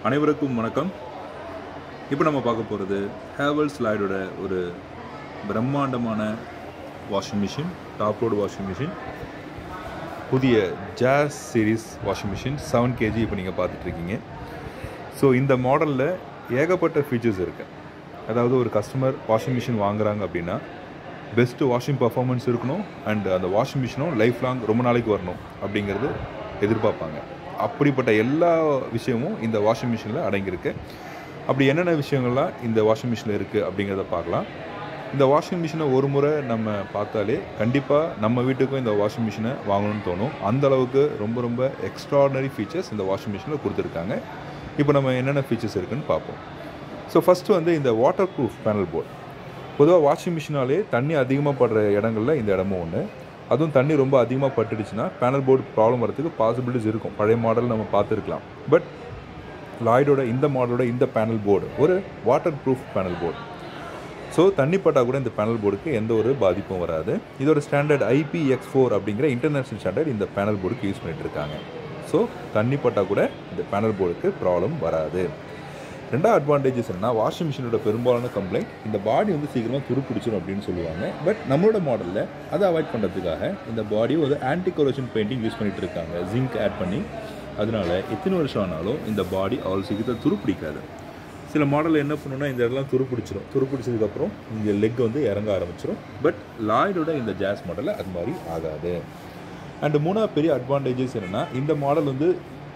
அனைவருக்கும் வணக்கம் இப்போ நம்ம பார்க்க போகிறது ஹேவல்ஸ் லாய்டோட ஒரு பிரம்மாண்டமான washing machine top load washing machine புதிய Jazz series washing machine seven KG இப்போ நீங்கள் பார்த்துட்ருக்கீங்க ஸோ இந்த மாடலில் ஏகப்பட்ட ஃபீச்சர்ஸ் இருக்குது அதாவது ஒரு கஸ்டமர் வாஷிங் மிஷின் வாங்குறாங்க அப்படின்னா பெஸ்ட்டு வாஷிங் பர்ஃபார்மன்ஸ் இருக்கணும் அண்ட் அந்த வாஷிங் மிஷினும் லைஃப் லாங் ரொம்ப நாளைக்கு வரணும் அப்படிங்கிறது எதிர்பார்ப்பாங்க அப்படிப்பட்ட எல்லா விஷயமும் இந்த வாஷிங் மிஷினில் அடங்கியிருக்கு அப்படி என்னென்ன விஷயங்கள்லாம் இந்த வாஷிங் மிஷினில் இருக்குது அப்படிங்கிறத பார்க்கலாம் இந்த வாஷிங் மிஷினை ஒரு முறை நம்ம பார்த்தாலே கண்டிப்பாக நம்ம வீட்டுக்கும் இந்த வாஷிங் மிஷினை வாங்கணும்னு தோணும் அந்த அளவுக்கு ரொம்ப ரொம்ப எக்ஸ்ட்ராடனரி ஃபீச்சர்ஸ் இந்த வாஷிங் மிஷினில் கொடுத்துருக்காங்க இப்போ நம்ம என்னென்ன ஃபீச்சர்ஸ் இருக்குன்னு பார்ப்போம் ஸோ ஃபஸ்ட்டு வந்து இந்த வாட்டர் ப்ரூஃப் பேனல் போர்டு பொதுவாக வாஷிங் மிஷினாலே தண்ணி அதிகமாக படுற இடங்களில் இந்த இடமும் ஒன்று அதுவும் தண்ணி ரொம்ப அதிகமாக பட்டுடுச்சுன்னா பேனல் போர்டு ப்ராப்ளம் வரதுக்கு பாசிபிலிட்டிஸ் இருக்கும் பழைய மாடல் நம்ம பார்த்துருக்கலாம் பட் லாய்டோட இந்த மாடலோட இந்த பேனல் போர்டு ஒரு waterproof panel board so தண்ணி பட்டால் கூட இந்த பேனல் போர்டுக்கு எந்த ஒரு பாதிப்பும் வராது இதோட ஸ்டாண்டர்ட் ஐபிஎக்ஸ் ஃபோர் அப்படிங்கிற இன்டர்நேஷ்னல் ஸ்டாண்டர்ட் இந்த பேனல் போர்டுக்கு யூஸ் பண்ணிட்டு இருக்காங்க ஸோ தண்ணி பட்டால் கூட இந்த பேனல் போர்டுக்கு ப்ராப்ளம் வராது ரெண்டாவது அட்வான்டேஜஸ் என்ன வாஷிங் மிஷினோட பெரும்பாலான கம்ப்ளைண்ட் இந்த பாடி வந்து சீக்கிரமாக துருப்பிடிச்சிடும் அப்படின்னு சொல்லுவாங்க பட் நம்மளோட மாடலில் அதை அவாய்ட் பண்ணுறதுக்காக இந்த பாடி ஒரு ஆன்டி கொரோஷன் பெயிண்டிங் யூஸ் பண்ணிட்டு இருக்காங்க ஜிங்க் ஆட் பண்ணி அதனால எத்தனை வருஷம் ஆனாலும் இந்த பாடி அவ்வளோ சீக்கிரத்தில் துருப்பிடிக்காது சில மாடலில் என்ன பண்ணுன்னா இந்த இடம்லாம் துருப்பிடிச்சிடும் துருப்பிடிச்சதுக்கப்புறம் இங்கே லெக் வந்து இறங்க ஆரம்பிச்சிடும் பட் லாய்டோட இந்த ஜாஸ் மாடலில் அது மாதிரி ஆகாது அண்ட் மூணாவது பெரிய அட்வான்டேஜஸ் என்னென்னா இந்த மாடல் வந்து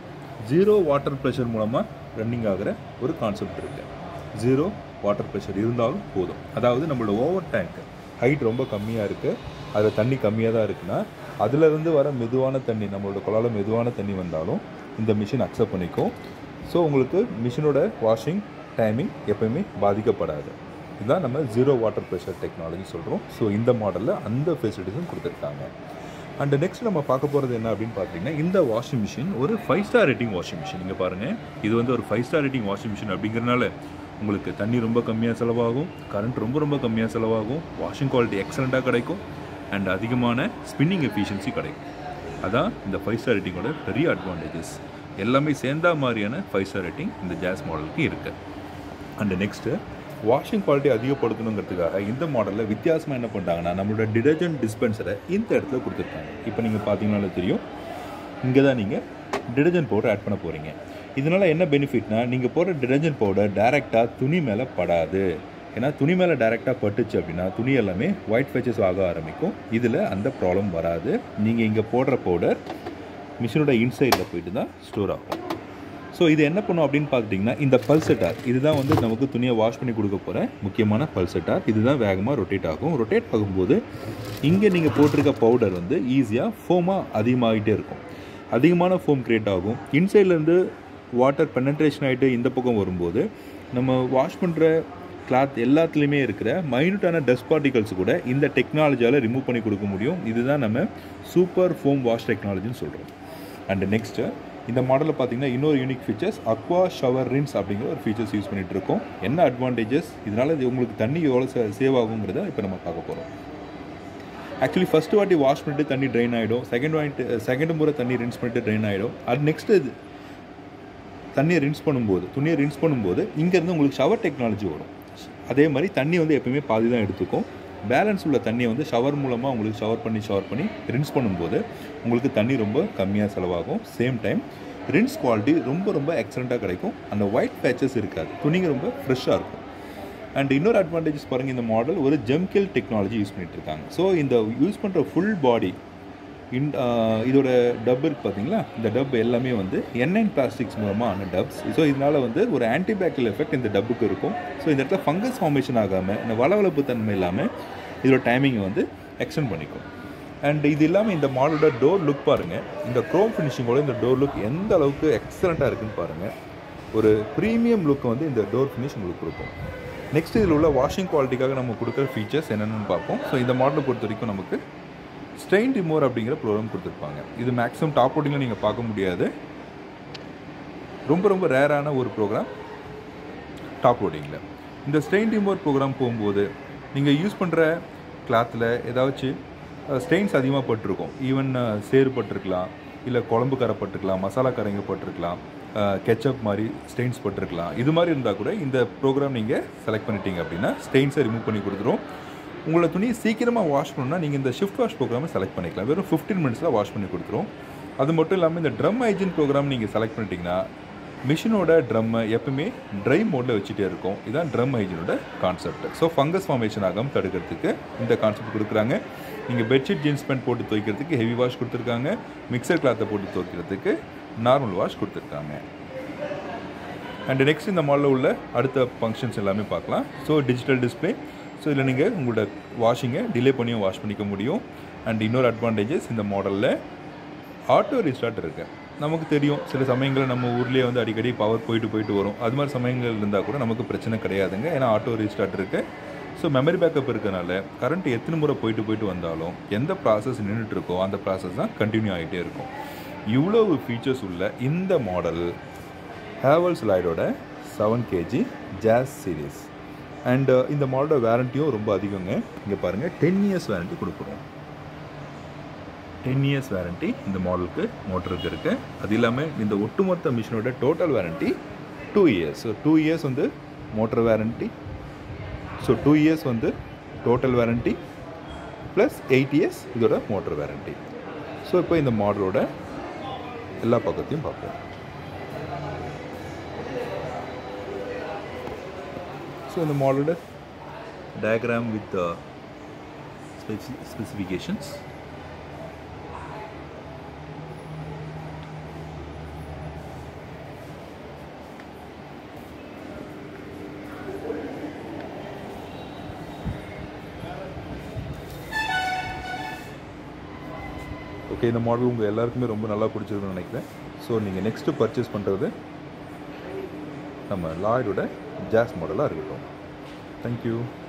ஜீரோ வாட்டர் ப்ரெஷர் மூலமாக ரன்னிங் ஆகிற ஒரு கான்செப்ட் இருக்குது ஜீரோ வாட்டர் ப்ரெஷர் இருந்தாலும் போதும் அதாவது நம்மளோட ஓவர் டேங்க் ஹைட் ரொம்ப கம்மியாக இருக்குது அதில் தண்ணி கம்மியாக தான் இருக்குன்னா அதுலேருந்து வர மெதுவான தண்ணி நம்மளோட குழாயில் மெதுவான தண்ணி வந்தாலும் இந்த மிஷின் அக்செப்ட் பண்ணிக்கும் ஸோ உங்களுக்கு மிஷினோட வாஷிங் டைமிங் எப்பயுமே பாதிக்கப்படாது இதுதான் நம்ம ஜீரோ வாட்டர் ப்ரெஷர் டெக்னாலஜி சொல்கிறோம் ஸோ இந்த மாடலில் அந்த ஃபெசிலிட்டிஸும் கொடுத்துருக்காங்க அண்ட் நெக்ஸ்ட் நம்ம பார்க்க போகிறது என்ன அப்படின்னு பார்த்தீங்கன்னா இந்த வாஷிங் மிஷின் ஒரு five star rating washing machine இங்கே பாருங்கள் இது வந்து ஒரு five star rating washing machine அப்படிங்கிறனால உங்களுக்கு தண்ணி ரொம்ப கம்மியாக செலவாகும் கரண்ட் ரொம்ப ரொம்ப கம்மியாக செலவாகும் வாஷிங் குவாலிட்டி எக்ஸலண்ட்டாக கிடைக்கும் அண்ட் அதிகமான ஸ்பின்னிங் எஃபிஷியன்சி கிடைக்கும் அதான் இந்த ஃபைவ் ஸ்டார் ரேட்டிங்கோட பெரிய அட்வான்டேஜஸ் எல்லாமே சேர்ந்தா மாதிரியான ஃபைவ் ஸ்டார் ரேட்டிங் இந்த ஜாஸ் மாடலுக்கு இருக்குது அண்ட் நெக்ஸ்ட்டு வாஷிங் குவாலிட்டி அதிகப்படுத்தணுங்கிறதுக்காக இந்த மாடலில் வித்தியாசமாக என்ன பண்ணுறாங்கன்னா நம்மளோட டிடர்ஜென்ட் டிஸ்பென்சரை இந்த இடத்துல கொடுத்துருக்காங்க இப்போ நீங்கள் பார்த்தீங்கனாலே தெரியும் இங்கே தான் நீங்கள் டிடர்ஜென்ட் பவுடர் ஆட் பண்ண போகிறீங்க இதனால் என்ன பெனிஃபிட்னா நீங்கள் போடுற டிடர்ஜென்ட் பவுடர் டைரெக்டாக துணி மேலே படாது ஏன்னா துணி மேலே டைரெக்டாக பட்டுச்சு அப்படின்னா துணி எல்லாமே ஒயிட் ஃபேச்சஸ் ஆக ஆரம்பிக்கும் இதில் அந்த ப்ராப்ளம் வராது நீங்கள் இங்கே போடுற பவுடர் மிஷினோட இன்சைடில் போயிட்டு தான் ஸ்டோர் ஆகும் ஸோ இது என்ன பண்ணும் அப்படின்னு பார்த்துட்டிங்கன்னா இந்த பல்செட்டார் இதுதான் வந்து நமக்கு துணியை வாஷ் பண்ணி கொடுக்க போகிற முக்கியமான பல்செட்டார் இதுதான் வேகமாக ரொட்டேட் ஆகும் ரொட்டேட் ஆகும்போது இங்கே நீங்கள் போட்டிருக்க பவுடர் வந்து ஈஸியாக ஃபோமாக அதிகமாகிட்டே இருக்கும் அதிகமான ஃபோம் க்ரியேட் ஆகும் இன்சைட்லேருந்து வாட்டர் பெனட்ரேஷன் ஆகிட்டு இந்த பக்கம் வரும்போது நம்ம வாஷ் பண்ணுற கிளாத் எல்லாத்துலேயுமே இருக்கிற மைனூட்டான டஸ்ட் பார்ட்டிகல்ஸ் கூட இந்த டெக்னாலஜியால் ரிமூவ் பண்ணி கொடுக்க முடியும் இதுதான் நம்ம சூப்பர் ஃபோம் வாஷ் டெக்னாலஜின்னு சொல்கிறோம் அண்ட் நெக்ஸ்ட்டு இந்த மாடலில் பார்த்தீங்கன்னா இன்னொரு unique features aqua shower rinse அப்படிங்கிற ஒரு ஃபீச்சர்ஸ் யூஸ் பண்ணிட்டு இருக்கோம் என்ன அட்வான்டேஜஸ் இதனால் இது உங்களுக்கு தண்ணி எவ்வளோ சேவ் ஆகுங்கிறத இப்போ நம்ம பார்க்க போகிறோம் ஆக்சுவலி ஃபஸ்ட்டு வாட்டி வாஷ் பண்ணிட்டு தண்ணி ட்ரைன் ஆகிடும் செகண்ட் வாட்டி செகண்ட் முறை தண்ணி ரின்ஸ் பண்ணிட்டு ட்ரைன் ஆகிடும் அது நெக்ஸ்ட் இது தண்ணியை ரின்ஸ் பண்ணும்போது துணியை ரின்ஸ் பண்ணும்போது இங்கேருந்து உங்களுக்கு ஷவர் டெக்னாலஜி வரும் அதே மாதிரி தண்ணி வந்து எப்பயுமே பாதி தான் எடுத்துக்கும் பேலன்ஸ் உள்ள தண்ணியை வந்து ஷவர் மூலமாக உங்களுக்கு ஷவர் பண்ணி ஷவர் பண்ணி ரின்ஸ் பண்ணும்போது உங்களுக்கு தண்ணி ரொம்ப கம்மியாக செலவாகும் சேம் டைம் ரின்ஸ் குவாலிட்டி ரொம்ப ரொம்ப எக்ஸலண்ட்டாக கிடைக்கும் அந்த ஒயிட் பேச்சஸ் இருக்காது துணிங்க ரொம்ப ஃப்ரெஷ்ஷாக இருக்கும் அண்ட் இன்னொரு அட்வான்டேஜஸ் பாருங்கள் இந்த மாடல் ஒரு ஜெம்கில் டெக்னாலஜி யூஸ் பண்ணிட்டு இருக்காங்க ஸோ இந்த யூஸ் பண்ணுற ஃபுல் பாடி இன் இதோட டப் இருக்கு பார்த்தீங்களா இந்த டப் எல்லாமே வந்து என்என் பிளாஸ்டிக்ஸ் மூலமாக ஆன டப்ஸ் ஸோ இதனால் வந்து ஒரு ஆன்டிபாக்டீரியல் எஃபெக்ட் இந்த டப்புக்கு இருக்கும் ஸோ இந்த இடத்துல ஃபங்கஸ் ஃபார்மேஷன் ஆகாமல் இந்த வளவளப்பு தன்மை இல்லாமல் இதோட டைமிங்கை வந்து எக்ஸ்டெண்ட் பண்ணிக்கும் அண்ட் இது இல்லாமல் இந்த மாடலோட டோர் லுக் பாருங்கள் இந்த க்ரோம் ஃபினிஷிங்கோட இந்த டோர் லுக் எந்த அளவுக்கு எக்ஸலண்ட்டாக இருக்குன்னு பாருங்கள் ஒரு ப்ரீமியம் லுக்கை வந்து இந்த டோர் ஃபினிஷ் உங்களுக்கு கொடுக்கும் நெக்ஸ்ட் இதில் உள்ள வாஷிங் குவாலிட்டிக்காக நம்ம கொடுக்குற ஃபீச்சர்ஸ் என்னென்னு பார்ப்போம் ஸோ இந்த மாடலை பொறுத்த வரைக்கும் நமக்கு ஸ்ட்ரெயின் ரிமூவர் அப்படிங்கிற ப்ரோக்ராம் கொடுத்துருப்பாங்க இது மேக்ஸிமம் டாப் ஓட்டிங்கில் நீங்கள் பார்க்க முடியாது ரொம்ப ரொம்ப ரேரான ஒரு ப்ரோக்ராம் டாப் லோடிங்கில் இந்த ஸ்ட்ரெயின் ரிமூவர் ப்ரோக்ராம் போகும்போது நீங்கள் யூஸ் பண்ணுற கிளாத்தில் ஏதாச்சும் ஸ்டெயின்ஸ் அதிகமாக பட்டிருக்கும் ஈவன் சேறு பட்டிருக்கலாம் இல்லை குழம்பு கரை பட்டிருக்கலாம் மசாலா கரைங்க பட்டிருக்கலாம் கெச்சப் மாதிரி ஸ்டெயின்ஸ் பட்டிருக்கலாம் இது மாதிரி இருந்தால் கூட இந்த ப்ரோக்ராம் நீங்கள் செலக்ட் பண்ணிட்டீங்க அப்படின்னா ஸ்டெயின்ஸை ரிமூவ் பண்ணி கொடுத்துரும் உங்களோட துணி சீக்கிரமாக வாஷ் பண்ணணும்னா நீங்கள் இந்த ஷிஃப்ட் வாஷ் ப்ரோக்ராமை செலக்ட் பண்ணிக்கலாம் வெறும் ஃபிஃப்டீன் மினிட்ஸில் வாஷ் பண்ணி கொடுத்துரும் அது மட்டும் இல்லாமல் இந்த ட்ரம் ஹைஜின் ப்ரோக்ராம் நீங்கள் செலக்ட் பண்ணிட்டீங்கன்னா மிஷினோட ட்ரம்மை எப்பவுமே ட்ரை மோடில் வச்சுட்டே இருக்கும் இதுதான் ட்ரம் ஹைஜினோட கான்செப்ட் ஸோ ஃபங்கஸ் ஃபார்மேஷன் ஆகாமல் தடுக்கிறதுக்கு இந்த கான்செப்ட் கொடுக்குறாங்க நீங்கள் பெட்ஷீட் ஜீன்ஸ் பேண்ட் போட்டு துவைக்கிறதுக்கு ஹெவி வாஷ் கொடுத்துருக்காங்க மிக்சர் கிளாத்தை போட்டு துவைக்கிறதுக்கு நார்மல் வாஷ் கொடுத்துருக்காங்க அண்ட் நெக்ஸ்ட் இந்த மாடலில் உள்ள அடுத்த ஃபங்க்ஷன்ஸ் எல்லாமே பார்க்கலாம் ஸோ டிஜிட்டல் டிஸ்பிளே ஸோ இதில் நீங்கள் உங்களோட வாஷிங்கை டிலே பண்ணியும் வாஷ் பண்ணிக்க முடியும் அண்ட் இன்னொரு அட்வான்டேஜஸ் இந்த மாடலில் ஆட்டோ ரீஸ்டார்ட் இருக்கு நமக்கு தெரியும் சில சமயங்களில் நம்ம ஊர்லேயே வந்து அடிக்கடி பவர் போயிட்டு போயிட்டு வரும் அது மாதிரி சமயங்கள் இருந்தால் கூட நமக்கு பிரச்சனை கிடையாதுங்க ஏன்னா ஆட்டோ ரீஸ்டார்ட் இருக்குது ஸோ மெமரி பேக்கப் இருக்கனால கரண்ட் எத்தனை முறை போயிட்டு போயிட்டு வந்தாலும் எந்த ப்ராசஸ் நின்றுட்டு இருக்கோ அந்த ப்ராசஸ் தான் கண்டினியூ ஆகிட்டே இருக்கும் இவ்வளவு ஃபீச்சர்ஸ் உள்ள இந்த மாடல் ஹேவல்ஸ் லைடோட seven KG Jazz series and இந்த மாடலோட வேரண்டியும் ரொம்ப அதிகங்க இங்கே பாருங்கள் டென் இயர்ஸ் வேரண்டி கொடுக்குறோம் டென் இயர்ஸ் வேரண்டி இந்த மாடலுக்கு மோட்டருக்கு இருக்குது அது இல்லாமல் இந்த ஒட்டுமொத்த மிஷினோட total warranty two years so two years வந்து motor warranty so two years வந்து total warranty plus eight years இதோட மோட்டர் வேரண்டி ஸோ இப்போ இந்த மாடலோட எல்லா பக்கத்தையும் பார்ப்போம் ஸோ இந்த மாடலோட டயக்ராம் வித் ஸ்பெசிஃபிகேஷன்ஸ் ஓகே இந்த மாடல் உங்கள் எல்லாருக்குமே ரொம்ப நல்லா பிடிச்சிருக்குன்னு நினைக்கிறேன் ஸோ நீங்கள் நெக்ஸ்ட்டு பர்ச்சேஸ் பண்ணுறது நம்ம லாய்டோட ஜாஸ் மாடலாக இருக்கட்டும் தேங்க்யூ